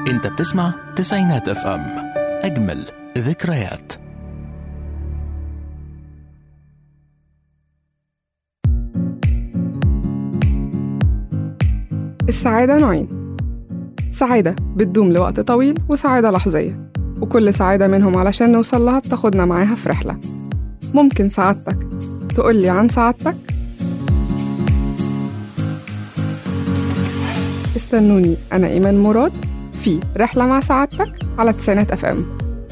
انت بتسمع تسعينات اف ام اجمل ذكريات السعادة نوعين سعادة بتدوم لوقت طويل وسعادة لحظية وكل سعادة منهم علشان نوصل لها بتاخدنا معاها في رحلة ممكن سعادتك تقولي عن سعادتك؟ استنوني أنا إيمان مراد في رحلة مع سعادتك على تسعينات أف أم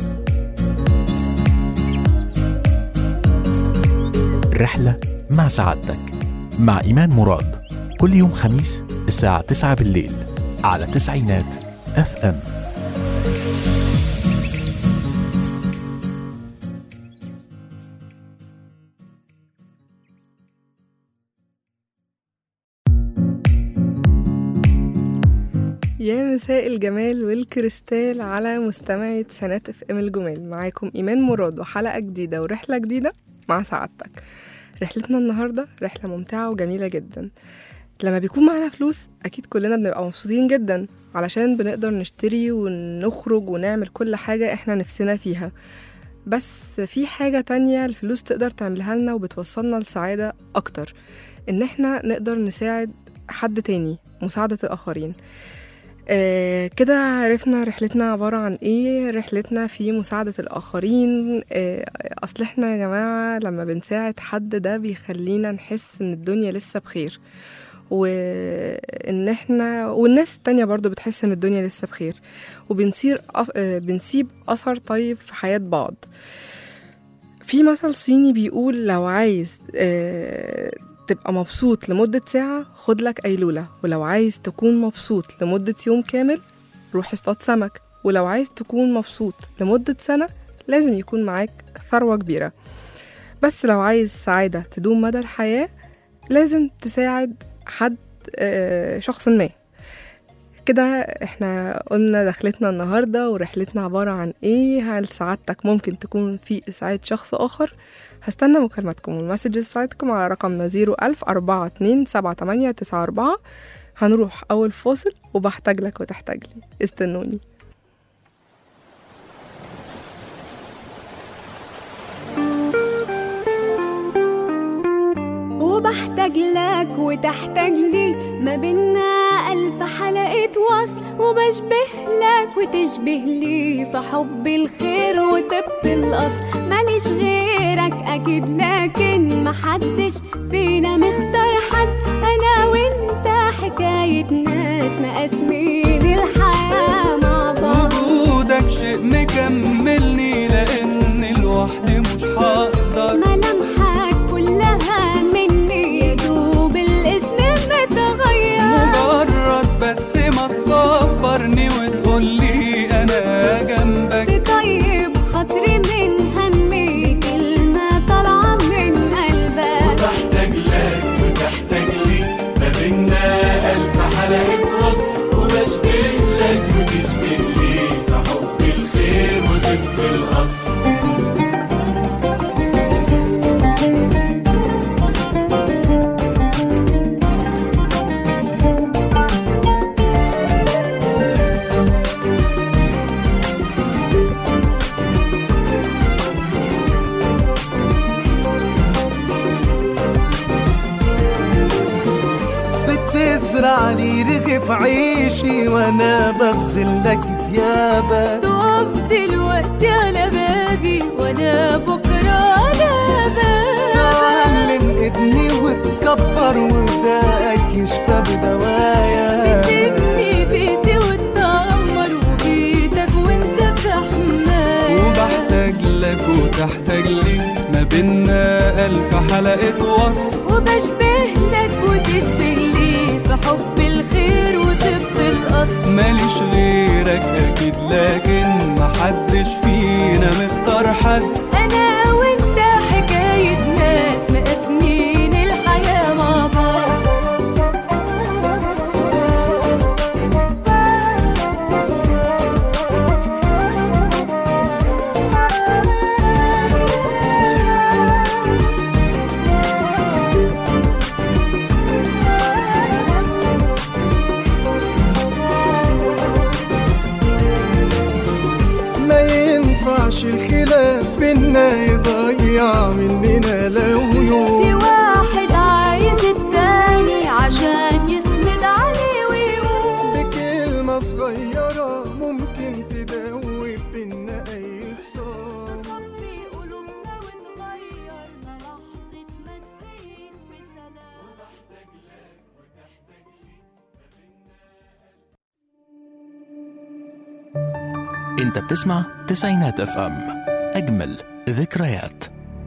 رحلة مع سعادتك مع إيمان مراد كل يوم خميس الساعة 9 بالليل على تسعينات اف ام يا مساء الجمال والكريستال على مستمعي تسعينات اف ام الجمال معاكم ايمان مراد وحلقه جديده ورحله جديده مع سعادتك رحلتنا النهارده رحله ممتعه وجميله جدا لما بيكون معانا فلوس اكيد كلنا بنبقى مبسوطين جدا علشان بنقدر نشتري ونخرج ونعمل كل حاجه احنا نفسنا فيها بس في حاجة تانية الفلوس تقدر تعملها لنا وبتوصلنا لسعادة أكتر إن إحنا نقدر نساعد حد تاني مساعدة الآخرين آه كده عرفنا رحلتنا عبارة عن ايه رحلتنا في مساعدة الآخرين آه أصل احنا يا جماعة لما بنساعد حد ده بيخلينا نحس إن الدنيا لسه بخير وإن احنا والناس التانية برضو بتحس إن الدنيا لسه بخير وبنصير أف... آه بنسيب أثر طيب في حياة بعض في مثل صيني بيقول لو عايز آه تبقى مبسوط لمدة ساعة خد لك أيلولة ولو عايز تكون مبسوط لمدة يوم كامل روح اصطاد سمك ولو عايز تكون مبسوط لمدة سنة لازم يكون معاك ثروة كبيرة بس لو عايز سعادة تدوم مدى الحياة لازم تساعد حد آه، شخص ما كده احنا قلنا دخلتنا النهاردة ورحلتنا عبارة عن ايه هل سعادتك ممكن تكون في إسعاد شخص آخر هستنى مكالماتكم والمسجز بتاعتكم على رقمنا زيرو ألف أربعة اتنين سبعة تمانية تسعة أربعة هنروح أول فاصل وبحتاج لك وتحتاج لي استنوني وبحتاج لك وتحتاج لي ما بينا ألف حلقة وصل وبشبه لك وتشبه لي في حب الخير وطب الأصل ماليش غيرك أكيد لكن محدش فينا مختار حد أنا وأنت حكاية ناس مقاسمين الحياة مع بعض وجودك شيء مكملني لان لوحدي مش هقدر ملامحك كلها مني يا دوب الاسم متغير مجرد بس ما تصبرني وتقولي انا جنبك تطيب خاطري من همي كلمة طالعة من قلبك بحتاج لك وتحتاج لي ما بينا ألف حلقة وصل وبشبه لك وتشبه لي في حب الخير وطب الأصل بتزرع لي رغف عيشي وانا بغسل لك ديابك تقف دلوقتي على بابي وانا بكرة على بابك تعلم ابني وتكبر وداك يشفى بدوايا تبني بيتي وتدمر وبيتك وانت في حماية وبحتاج لك وتحتاج لي ما بينا ألف حلقة وصل وبشبه لك وتشبه لي في حب الخير وطب الأصل ماليش غيرك أكيد لكن محدش فينا مختار حد أنا وأنت حكاية ناس مقاسمين الحياة مع بعض بينا يضيع مننا لو في يوم واحد عايز التاني عشان يسند عليه ويقوم بكلمة صغيرة ممكن تدوب بينا أي خسارة تصفي قلوبنا وتغيرنا لحظة ما نبين في سلام انت بتسمع تسعينات اف ام اجمل ذكريات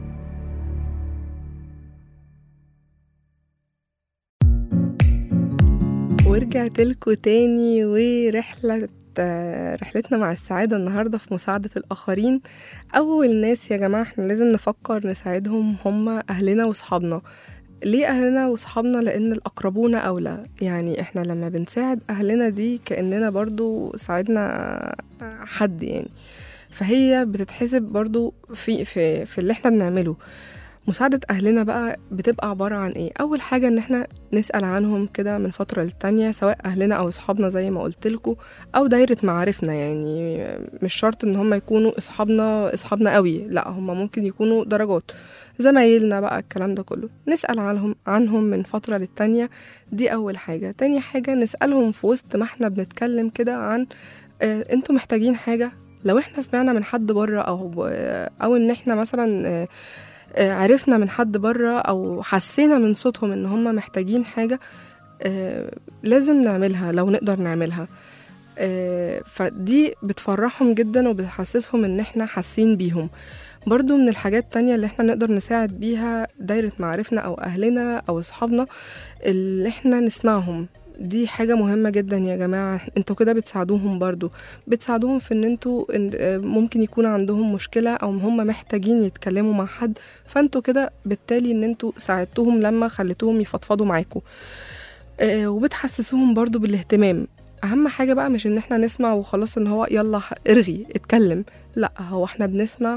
ورجعت لكم تاني ورحلة رحلتنا مع السعادة النهاردة في مساعدة الآخرين أول ناس يا جماعة احنا لازم نفكر نساعدهم هم أهلنا وصحابنا ليه أهلنا وصحابنا لأن الأقربون أولى يعني احنا لما بنساعد أهلنا دي كأننا برضو ساعدنا حد يعني فهي بتتحسب برضو في, في, في اللي احنا بنعمله مساعدة أهلنا بقى بتبقى عبارة عن إيه؟ أول حاجة إن إحنا نسأل عنهم كده من فترة للتانية سواء أهلنا أو أصحابنا زي ما قلتلكوا أو دايرة معارفنا يعني مش شرط إن هم يكونوا أصحابنا أصحابنا قوي لا هم ممكن يكونوا درجات زمايلنا بقى الكلام ده كله نسأل عنهم عنهم من فترة للتانية دي أول حاجة تاني حاجة نسألهم في وسط ما إحنا بنتكلم كده عن آه أنتوا محتاجين حاجة لو إحنا سمعنا من حد بره أو أو إن إحنا مثلا آه آه، عرفنا من حد بره او حسينا من صوتهم ان هم محتاجين حاجه آه، لازم نعملها لو نقدر نعملها آه، فدي بتفرحهم جدا وبتحسسهم ان احنا حاسين بيهم برضو من الحاجات التانية اللي احنا نقدر نساعد بيها دايرة معارفنا او اهلنا او اصحابنا اللي احنا نسمعهم دي حاجة مهمة جدا يا جماعة انتوا كده بتساعدوهم برضو بتساعدوهم في ان انتوا إن- آه، ممكن يكون عندهم مشكلة او هم محتاجين يتكلموا مع حد فانتوا كده بالتالي ان انتوا ساعدتوهم لما خليتوهم يفضفضوا معاكوا آه، وبتحسسوهم برضو بالاهتمام اهم حاجة بقى مش ان احنا نسمع وخلاص ان هو يلا ح- ارغي اتكلم لا هو احنا بنسمع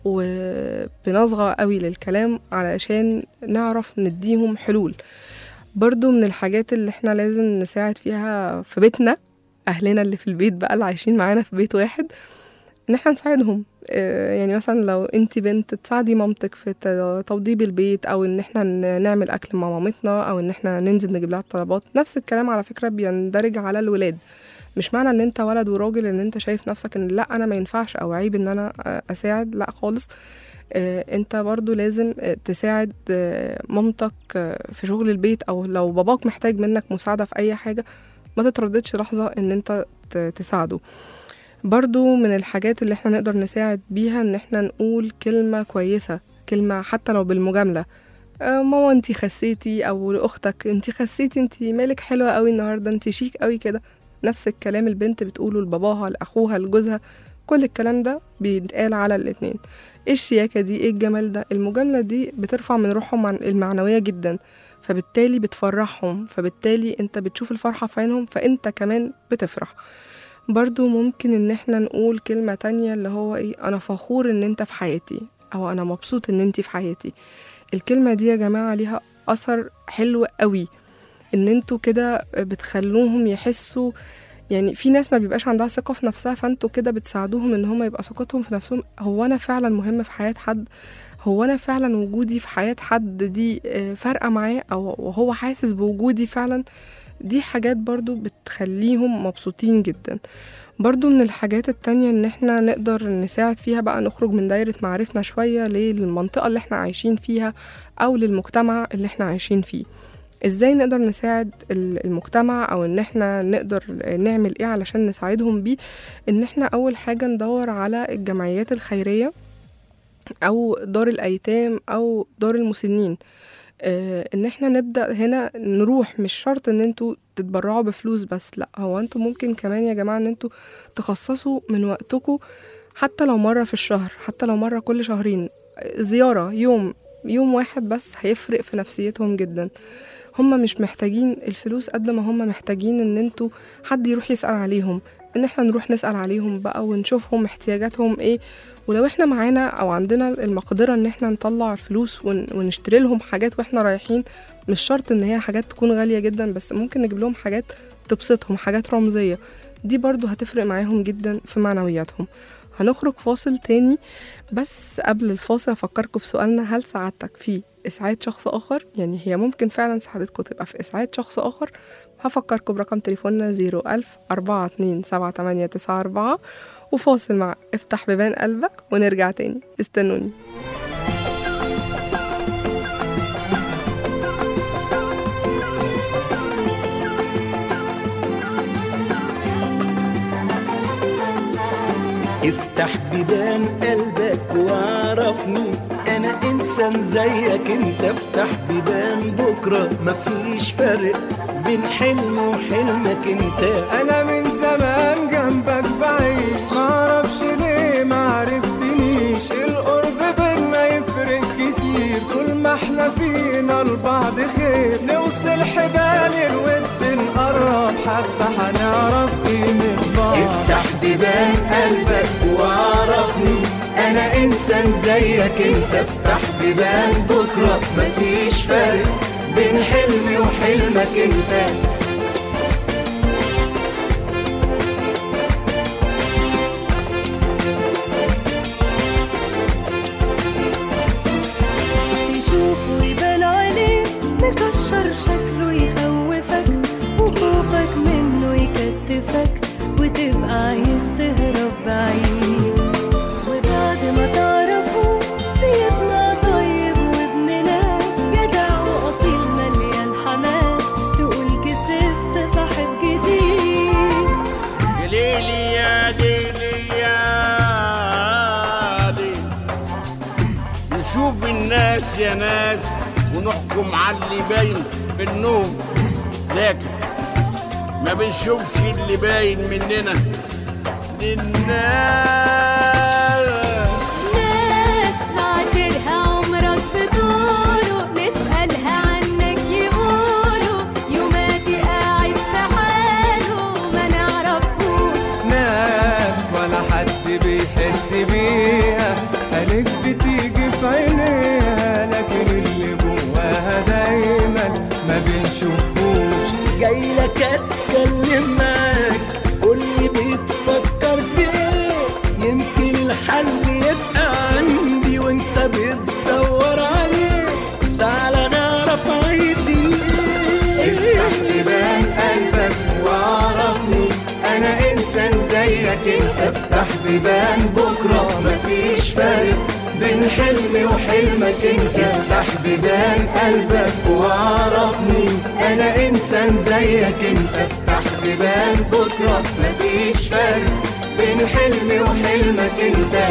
وبنصغى قوي للكلام علشان نعرف نديهم حلول برضو من الحاجات اللي احنا لازم نساعد فيها في بيتنا اهلنا اللي في البيت بقى اللي عايشين معانا في بيت واحد ان احنا نساعدهم آه، يعني مثلا لو انت بنت تساعدي مامتك في ت- توضيب البيت او ان احنا ن- نعمل اكل مع مامتنا او ان احنا ننزل نجيب لها الطلبات نفس الكلام على فكره بيندرج على الولاد مش معنى ان انت ولد وراجل ان انت شايف نفسك ان لا انا ما ينفعش او عيب ان انا آه، اساعد لا خالص آه، انت برضو لازم آه، تساعد آه، مامتك آه، في شغل البيت او لو باباك محتاج منك مساعدة في اي حاجة ما تترددش لحظة ان انت ت- تساعده برضو من الحاجات اللي احنا نقدر نساعد بيها ان احنا نقول كلمة كويسة كلمة حتى لو بالمجاملة آه، ماما انتي خسيتي او لاختك انتي خسيتي انتي مالك حلوة قوي النهاردة انتي شيك قوي كده نفس الكلام البنت بتقوله لباباها لاخوها لجوزها كل الكلام ده بيتقال على الاتنين ايه الشياكة دي ايه الجمال ده المجاملة دي بترفع من روحهم عن المعنوية جدا فبالتالي بتفرحهم فبالتالي انت بتشوف الفرحة في عينهم فانت كمان بتفرح برضو ممكن ان احنا نقول كلمة تانية اللي هو ايه انا فخور ان انت في حياتي او انا مبسوط ان انت في حياتي الكلمة دي يا جماعة ليها اثر حلو قوي ان انتوا كده بتخلوهم يحسوا يعني في ناس ما بيبقاش عندها ثقة في نفسها فانتوا كده بتساعدوهم ان هم يبقى ثقتهم في نفسهم هو انا فعلا مهم في حياة حد هو انا فعلا وجودي في حياة حد دي آه، فارقة معاه او هو حاسس بوجودي فعلا دي حاجات برضو بتخليهم مبسوطين جدا برضو من الحاجات التانية ان احنا نقدر نساعد فيها بقى نخرج من دايرة معارفنا شوية للمنطقة اللي احنا عايشين فيها او للمجتمع اللي احنا عايشين فيه ازاي نقدر نساعد ال- المجتمع او ان احنا نقدر نعمل ايه علشان نساعدهم بيه ان احنا اول حاجة ندور على الجمعيات الخيرية او دار الايتام او دار المسنين آه، ان احنا نبدا هنا نروح مش شرط ان انتوا تتبرعوا بفلوس بس لا هو انتوا ممكن كمان يا جماعه ان انتوا تخصصوا من وقتكم حتى لو مره في الشهر حتى لو مره كل شهرين آه، زياره يوم يوم واحد بس هيفرق في نفسيتهم جدا هم مش محتاجين الفلوس قد ما هم محتاجين ان انتوا حد يروح يسأل عليهم ان احنا نروح نسأل عليهم بقى ونشوفهم احتياجاتهم ايه ولو احنا معانا او عندنا المقدرة ان احنا نطلع الفلوس ون- ونشتري لهم حاجات واحنا رايحين مش شرط ان هي حاجات تكون غالية جدا بس ممكن نجيب لهم حاجات تبسطهم حاجات رمزية دي برضو هتفرق معاهم جدا في معنوياتهم هنخرج فاصل تاني بس قبل الفاصل أفكركم بسؤالنا هل سعادتك في إسعاد شخص آخر؟ يعني هي ممكن فعلا سعادتكم تبقى في إسعاد شخص آخر هفكركم برقم تليفوننا 01000 427 وفاصل مع افتح بيبان قلبك ونرجع تاني استنوني افتح بيبان قلبك وعرفني انا انسان زيك انت افتح بيبان بكره مفيش فرق بين حلم وحلمك انت انا من زمان جنبك بعيش معرفش ليه معرفتنيش القرب بينا يفرق كتير طول ما احنا فينا لبعض خير نوصل حبال الود نقرب حبة هنعرف قيمة بعض افتح بيبان قلبك وعرفني انا انسان زيك انت افتح بيبان بكره مفيش فرق بين حلمي وحلمك انت يشوفه يبان عليه مكشر شكله يخوفك وخوفك منه يكتفك وتبقى عايز تهرب بعيد وبعد ما تعرفه بيطلع طيب وابن ناس جدع واصيل مليان حماس تقول كسبت صاحب جديد يا ليلي يا ليلي يا ليلي نشوف الناس يا ناس ونحكم على اللي باين منهم لكن ما بنشوفش اللي باين مننا للناس ناس معاشرها عمرك بطوله نسألها عنك يقولوا يوماتي قاعد في حاله ما نعرفوش ناس ولا حد بيحس بيها قالك بتيجي في عينيها لكن اللي جواها دايما ما بنشوفوش جاي لك اتكلم معاك قول لي بتفكر في ايه يمكن الحل يبقى عندي وانت بتدور عليه تعالى نعرف عايزين ايه افتح بيبان قلبك وعرفني انا انسان زيك انت افتح بيبان بكره مفيش فرق بين حلمي وحلمك انت افتح بيبان قلبك وعرفني انا انسان زيك انت افتح بيبان بكره مفيش فرق بين حلمي وحلمك انت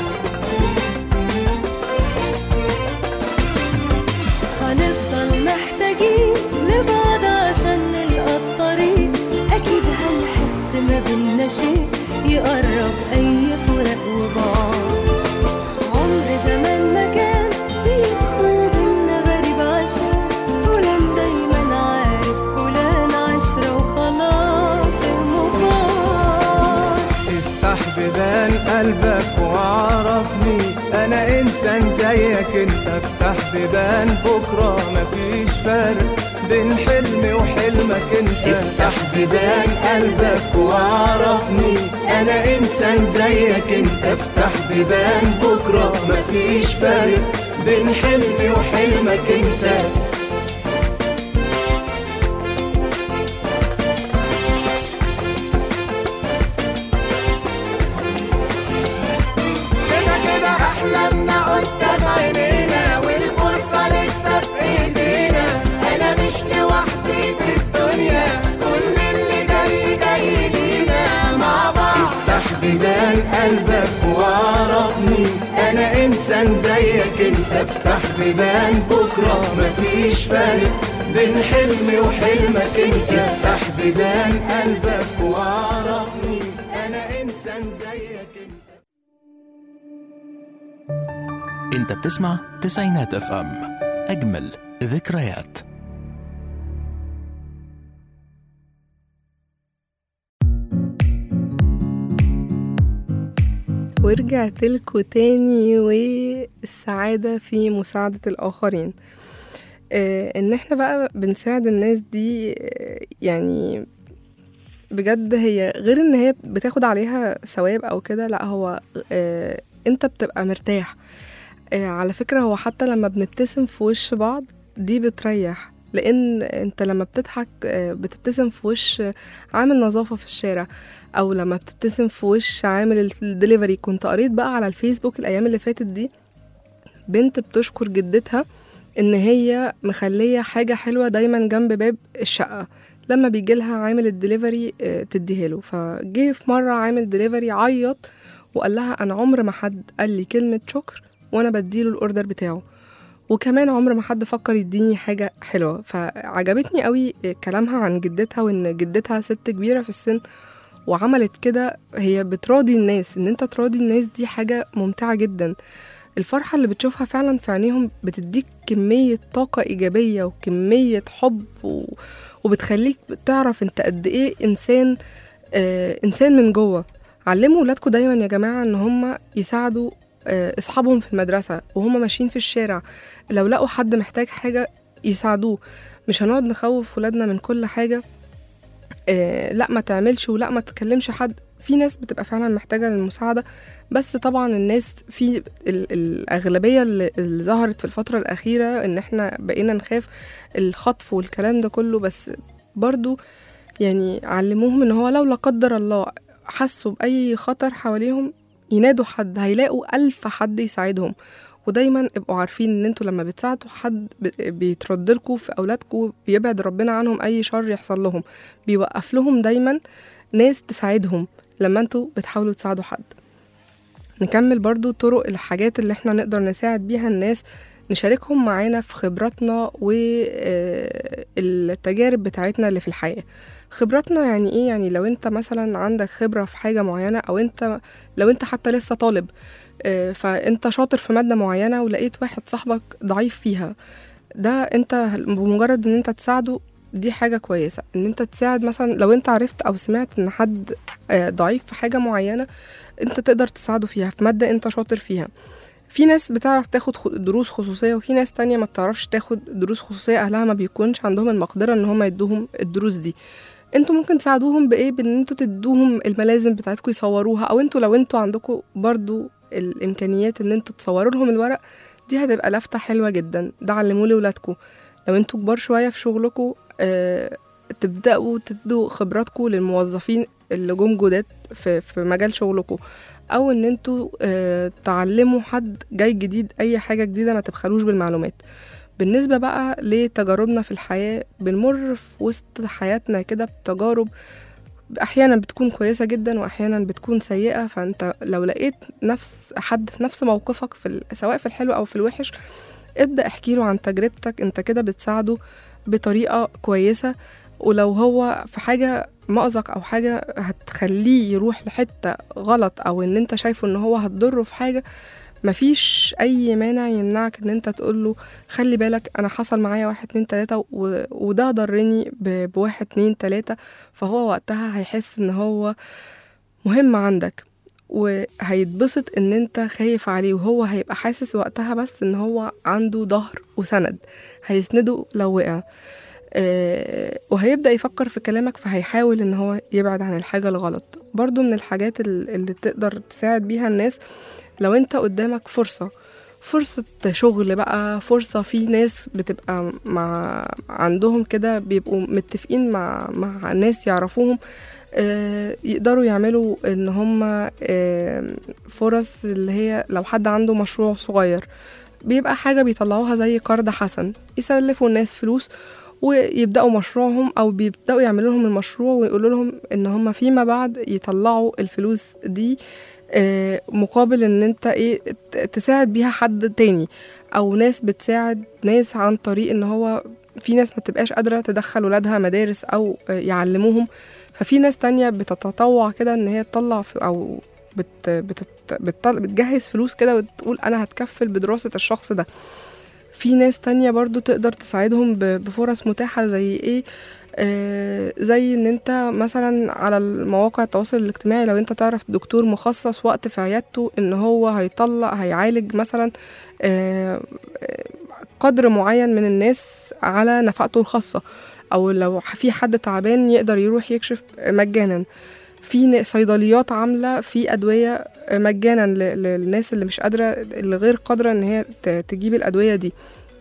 هنفضل محتاجين لبعض عشان نلقى الطريق أكيد هنحس ما بينا شيء يقرب أي فراق وبعض عمر زمان ما كان بيدخل بينا غريب عشان فلان دايما عارف فلان عشرة وخلاص المبار افتح بيبان قلبك وعرفني انا انسان زيك انت افتح بيبان بكره مفيش فرق بين حلمي وحلمك انت افتح بيبان قلبك وعرفني انا انسان زيك انت افتح بيبان بكره مفيش فرق بين حلمي وحلمك انت كده كده احلامنا قدام عينينا والفرصه لسه في ايدينا انا مش لوحدي في الدنيا كل اللي جاي جاي لينا مع بعض افتح بيبان قلبك وعرفني انا انسان زيك انت افتح بيبان بكره مفيش فرق بين حلمي وحلمك انت افتح بيبان قلبك وعرفني انا انسان زيك انت انت بتسمع تسعينات اف ام اجمل ذكريات ورجعت لكم تاني والسعادة في مساعدة الآخرين آه، إن إحنا بقى بنساعد الناس دي آه، يعني بجد هي غير ان هي بتاخد عليها ثواب او كده لا هو آه انت بتبقى مرتاح آه على فكرة هو حتى لما بنبتسم في وش بعض دي بتريح لان انت لما بتضحك آه بتبتسم في وش عامل نظافة في الشارع او لما بتبتسم في وش عامل الدليفري كنت قريت بقى على الفيسبوك الايام اللي فاتت دي بنت بتشكر جدتها ان هي مخليه حاجه حلوه دايما جنب باب الشقه لما بيجي لها عامل الدليفري آه، تديها له فجه في مره عامل دليفري عيط وقال لها انا عمر ما حد قال لي كلمه شكر وانا بديله الاوردر بتاعه وكمان عمر ما حد فكر يديني حاجه حلوه فعجبتني قوي كلامها عن جدتها وان جدتها ست كبيره في السن وعملت كده هي بتراضي الناس ان انت تراضي الناس دي حاجه ممتعه جدا الفرحة اللي بتشوفها فعلا في عينيهم بتديك كمية طاقة إيجابية وكمية حب و... وبتخليك تعرف انت قد ايه إنسان آه إنسان من جوه علموا ولادكم دايما يا جماعة ان هم يساعدوا آه اصحابهم في المدرسة وهم ماشيين في الشارع لو لقوا حد محتاج حاجة يساعدوه مش هنقعد نخوف ولادنا من كل حاجة آه لا ما تعملش ولا ما تكلمش حد في ناس بتبقى فعلا محتاجة للمساعدة بس طبعا الناس في ال- الأغلبية اللي اللي ظهرت في الفترة الأخيرة إن إحنا بقينا نخاف الخطف والكلام ده كله بس برضو يعني علموهم إن هو لو لا قدر الله حسوا بأي خطر حواليهم ينادوا حد هيلاقوا ألف حد يساعدهم ودايما ابقوا عارفين ان انتوا لما بتساعدوا حد ب- بيتردلكوا في اولادكم بيبعد ربنا عنهم اي شر يحصل لهم بيوقف لهم دايما ناس تساعدهم لما انتوا بتحاولوا تساعدوا حد نكمل برضو طرق الحاجات اللي احنا نقدر نساعد بيها الناس نشاركهم معانا في خبراتنا والتجارب بتاعتنا اللي في الحياة خبراتنا يعني ايه يعني لو انت مثلا عندك خبرة في حاجة معينة او انت لو انت حتى لسه طالب آه، فانت شاطر في مادة معينة ولقيت واحد صاحبك ضعيف فيها ده انت بمجرد ان انت تساعده دي حاجة كويسة ان انت تساعد مثلا لو انت عرفت او سمعت ان حد آه، ضعيف في حاجة معينة انت تقدر تساعده فيها في مادة انت شاطر فيها في ناس بتعرف تاخد خ- دروس خصوصية وفي ناس تانية ما بتعرفش تاخد دروس خصوصية أهلها ما بيكونش عندهم المقدرة إن هم يدوهم الدروس دي انتوا ممكن تساعدوهم بإيه بإن انتوا تدوهم الملازم بتاعتكم يصوروها أو انتوا لو انتوا عندكم برضو الإمكانيات إن انتوا تصوروا لهم الورق دي هتبقى لفتة حلوة جدا ده علموه لولادكم لو انتوا كبار شوية في شغلكم آه تبدأوا تدوا خبراتكم للموظفين اللي جم جداد في, في مجال شغلكم او ان انتوا آه تعلموا حد جاي جديد اي حاجه جديده ما تبخلوش بالمعلومات بالنسبه بقى لتجاربنا في الحياه بنمر في وسط حياتنا كده بتجارب احيانا بتكون كويسه جدا واحيانا بتكون سيئه فانت لو لقيت نفس حد في نفس موقفك في ال- سواء في الحلو او في الوحش ابدا احكي له عن تجربتك انت كده بتساعده بطريقه كويسه ولو هو في حاجه مأزق او حاجه هتخليه يروح لحته غلط او ان انت شايفه ان هو هتضره في حاجه مفيش اي مانع يمنعك ان انت تقول له خلي بالك انا حصل معايا واحد اتنين تلاته و... وده ضرني ب... بواحد اتنين تلاته فهو وقتها هيحس ان هو مهم عندك وهيتبسط ان انت خايف عليه وهو هيبقى حاسس وقتها بس ان هو عنده ظهر وسند هيسنده لو وقع آه، وهيبدأ يفكر في كلامك فهيحاول ان هو يبعد عن الحاجة الغلط برضو من الحاجات ال- اللي تقدر تساعد بيها الناس لو انت قدامك فرصة فرصة شغل بقى فرصة في ناس بتبقى مع عندهم كده بيبقوا متفقين مع مع ناس يعرفوهم آه، يقدروا يعملوا ان هم آه، فرص اللي هي لو حد عنده مشروع صغير بيبقى حاجة بيطلعوها زي قرض حسن يسلفوا الناس فلوس ويبدأوا مشروعهم أو بيبدأوا يعملوا لهم المشروع ويقولوا لهم إن هم فيما بعد يطلعوا الفلوس دي آه، مقابل إن أنت إيه ت- تساعد بيها حد تاني أو ناس بتساعد ناس عن طريق إن هو في ناس ما بتبقاش قادرة تدخل ولادها مدارس أو آه، يعلموهم ففي ناس تانية بتتطوع كده إن هي تطلع في أو بت بتت بتطل بتجهز فلوس كده وتقول أنا هتكفل بدراسة الشخص ده في ناس تانية برضو تقدر تساعدهم ب- بفرص متاحة زي ايه آه زي ان انت مثلا على المواقع التواصل الاجتماعي لو انت تعرف دكتور مخصص وقت في عيادته ان هو هيطلع هيعالج مثلا آه آه، قدر معين من الناس على نفقته الخاصة او لو في حد تعبان يقدر يروح يكشف مجانا في ن- صيدليات عامله في ادويه مجانا ل- للناس اللي مش قادره اللي غير قادره ان هي ت- تجيب الادويه دي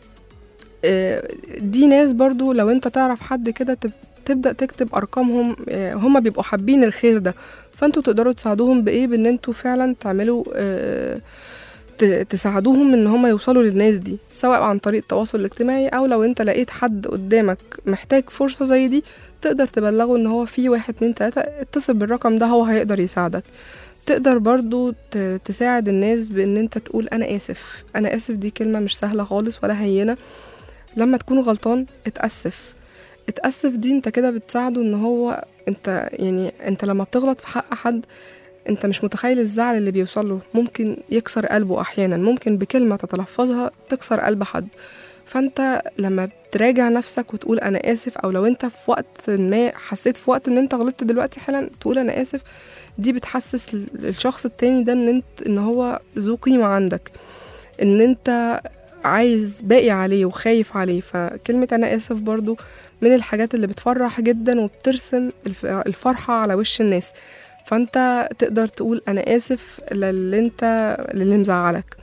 آه، دي ناس برضو لو انت تعرف حد كده تب- تبدا تكتب ارقامهم آه، هم بيبقوا حابين الخير ده فانتوا تقدروا تساعدوهم بايه بان انتوا فعلا تعملوا آه، ت- تساعدوهم ان هم يوصلوا للناس دي سواء عن طريق التواصل الاجتماعي او لو انت لقيت حد قدامك محتاج فرصة زي دي تقدر تبلغه ان هو في واحد اتنين تلاتة اتصل بالرقم ده هو هيقدر يساعدك تقدر برضو ت- تساعد الناس بان انت تقول انا اسف انا اسف دي كلمة مش سهلة خالص ولا هينة لما تكون غلطان اتأسف اتأسف دي انت كده بتساعده ان هو انت يعني انت لما بتغلط في حق حد انت مش متخيل الزعل اللي بيوصل له ممكن يكسر قلبه احيانا ممكن بكلمه تتلفظها تكسر قلب حد فانت لما بتراجع نفسك وتقول انا اسف او لو انت في وقت ما حسيت في وقت ان انت غلطت دلوقتي حالا تقول انا اسف دي بتحسس ال- الشخص التاني ده ان انت ان هو ذو قيمه عندك ان انت عايز باقي عليه وخايف عليه فكلمه انا اسف برضو من الحاجات اللي بتفرح جدا وبترسم الف- الفرحه على وش الناس فانت تقدر تقول انا اسف للي انت للي مزعلك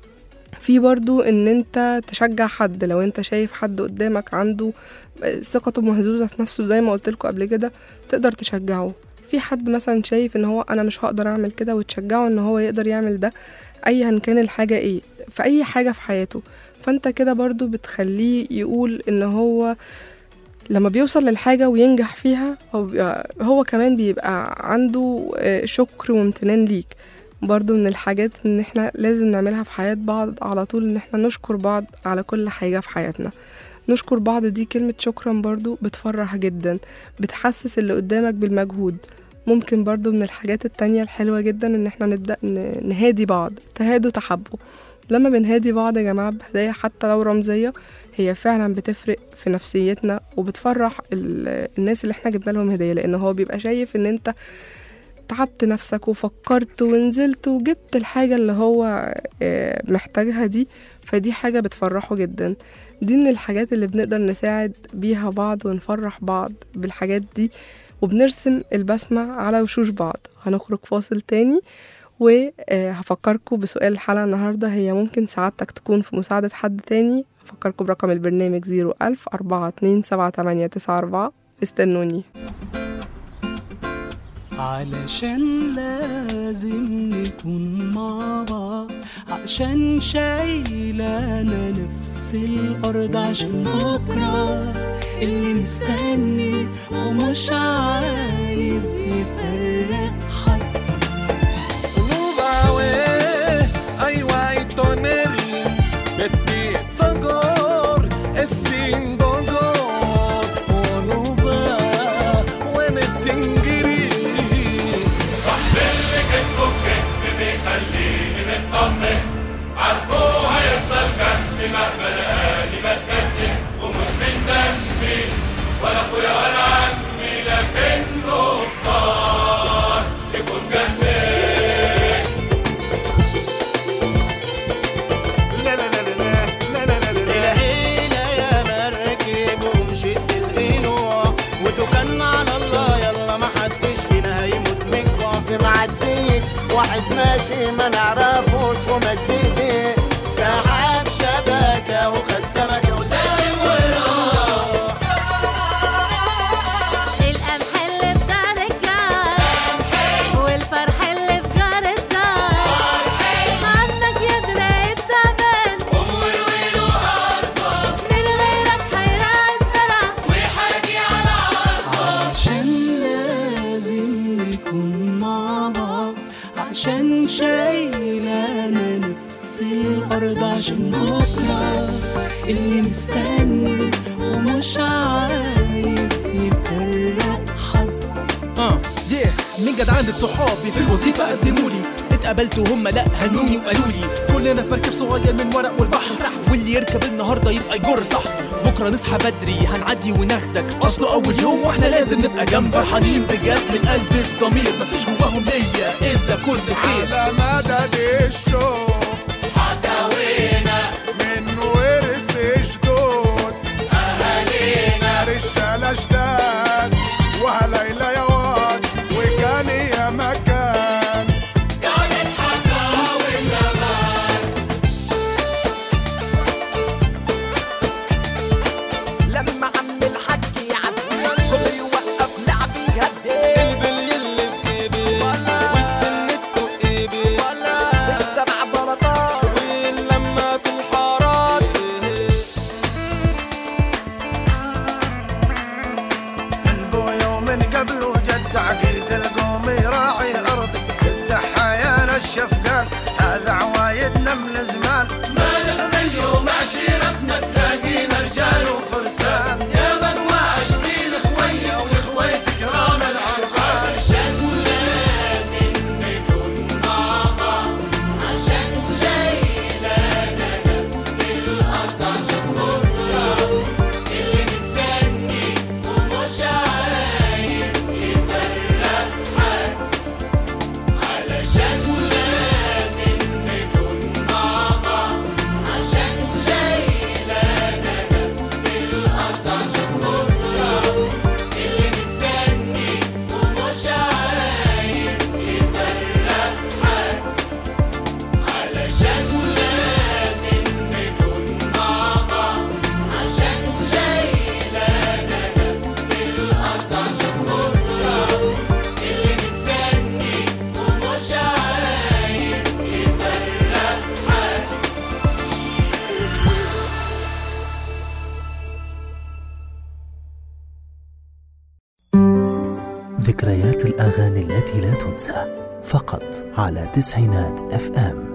في برضو ان انت تشجع حد لو انت شايف حد قدامك عنده ثقته مهزوزة في نفسه زي ما قلت لكم قبل كده تقدر تشجعه في حد مثلا شايف ان هو انا مش هقدر اعمل كده وتشجعه ان هو يقدر يعمل ده ايا كان الحاجة ايه في اي حاجة في حياته فانت كده برضو بتخليه يقول ان هو لما بيوصل للحاجة وينجح فيها هو, بيبقى هو كمان بيبقى عنده آه، شكر وامتنان ليك برضو من الحاجات ان احنا لازم نعملها في حياة بعض على طول ان احنا نشكر بعض على كل حاجة في حياتنا نشكر بعض دي كلمة شكرا برضو بتفرح جدا بتحسس اللي قدامك بالمجهود ممكن برضو من الحاجات التانية الحلوة جدا ان احنا نبدأ ن- نهادي بعض تهادوا تحبوا لما بنهادي بعض يا جماعة بهدايا حتى لو رمزية هي فعلا بتفرق في نفسيتنا وبتفرح ال- الناس اللي احنا جبنا لهم هدية لان هو بيبقى شايف ان انت تعبت نفسك وفكرت ونزلت وجبت الحاجة اللي هو آه، محتاجها دي فدي حاجة بتفرحه جدا دي من الحاجات اللي بنقدر نساعد بيها بعض ونفرح بعض بالحاجات دي وبنرسم البسمة على وشوش بعض هنخرج فاصل تاني وهفكركم بسؤال الحلقة النهاردة هي ممكن سعادتك تكون في مساعدة حد تاني هفكركم برقم البرنامج 01000 427 استنوني علشان لازم نكون مع بعض عشان شايلانا نفس الأرض عشان بكرة اللي مستني ومش عايز يفرق حد Rubawe, aywa itoneri, beti togor, esin gogor, onuba, wene singiri. صاحب اللي كتفه في كتف بيخليني مطمن عارفه هيفضل جنبي مهما لقاني بتقدم ومش من دمي ولا اخويا ولا عمي لكنه اختار يكون جنبي لا لا لا لا لا لا لا لا لا الهيلة يا مركب ومشيت القنوع وتوكلنا على الله يلا ما حدش فينا هيموت من جوع في معدية واحد ماشي ما نعرفوش ومد ايديه سحب شبكة وخد سمكة وسلم وراح القمح اللي في دار الجار والفرح اللي في جار الدار عنك يا دراع التعبان امور ويلو ارضك من غيرك هيرعى الزرع ويحاجي على عرضك عشان لازم نكون مع بعض عشان شايلانا نفس الأرض عشان بكرة اللي مستني ومش عايز يفرق حد اه yeah. من جد عندي صحابي في الوظيفة قدموا لي اتقابلت وهم لا هنوني وقالوا لي كلنا في مركب صغير من ورق والبحر سحب واللي يركب النهارده يبقى يجر صح بكره نصحى بدري هنعدي وناخدك اصله اول يوم واحنا لازم نبقى جنب فرحانين بجد من قلب الضمير مفيش جواهم ليا الا كل خير على مدد الشوق حكاوينا من ورث جدود اهالينا رجالة الأغاني التي لا تنسى فقط على تسعينات اف ام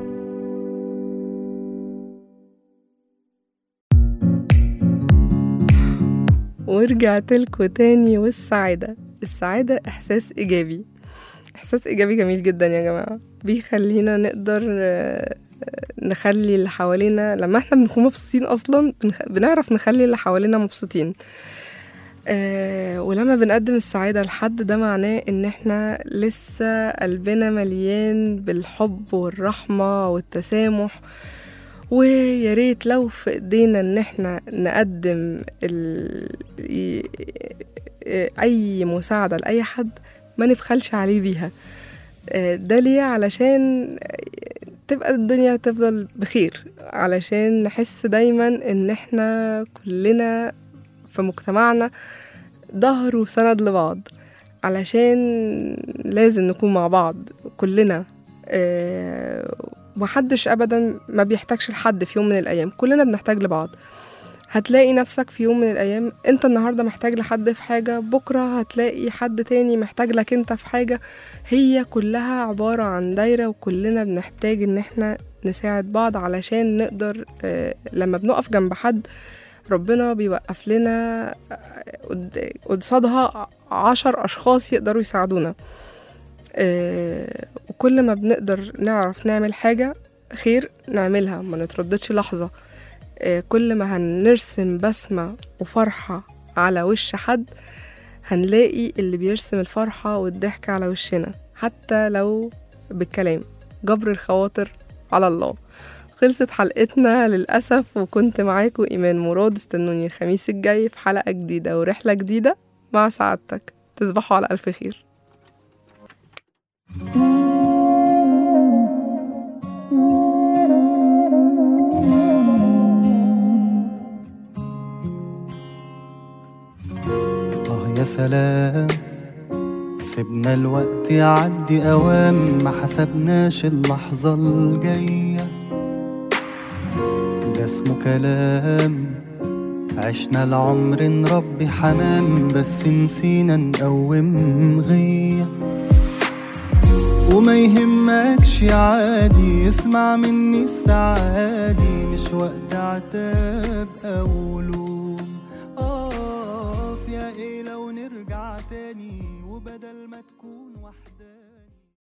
ورجعت لكم تاني والسعادة السعادة إحساس إيجابي إحساس إيجابي جميل جدا يا جماعة بيخلينا نقدر آه، نخلي اللي حوالينا لما احنا بنكون مبسوطين أصلا بنخ- بنعرف نخلي اللي حوالينا مبسوطين آه ولما بنقدم السعادة لحد ده معناه إن احنا لسه قلبنا مليان بالحب والرحمة والتسامح ويا ريت لو في ايدينا ان احنا نقدم ال... ي- اي مساعدة لاي حد ما نبخلش عليه بيها آه، ده ليه علشان تبقى الدنيا تفضل بخير علشان نحس دايما ان احنا كلنا في مجتمعنا ظهر وسند لبعض علشان لازم نكون مع بعض كلنا آه، محدش ابدا ما بيحتاجش لحد في يوم من الايام كلنا بنحتاج لبعض هتلاقي نفسك في يوم من الايام انت النهارده محتاج لحد في حاجه بكره هتلاقي حد تاني محتاج لك انت في حاجه هي كلها عباره عن دايره وكلنا بنحتاج ان احنا نساعد بعض علشان نقدر آه، لما بنقف جنب حد ربنا بيوقف لنا آه، قد- قصادها عشر أشخاص يقدروا يساعدونا آه، وكل ما بنقدر نعرف نعمل حاجة خير نعملها ما نترددش لحظة آه، كل ما هنرسم بسمة وفرحة على وش حد هنلاقي اللي بيرسم الفرحة والضحك على وشنا حتى لو بالكلام جبر الخواطر على الله خلصت حلقتنا للأسف وكنت معاكم إيمان مراد استنوني الخميس الجاي في حلقة جديدة ورحلة جديدة مع سعادتك تصبحوا على ألف خير آه يا سلام سيبنا الوقت يعدي أوام ما حسبناش اللحظة الجاية ده اسمه كلام عشنا العمر نربي حمام بس نسينا نقوم غية وما يهمكش عادي اسمع مني السعادي مش وقت عتاب أو لوم اقف يا ايه لو نرجع تاني وبدل ما تكون وحدة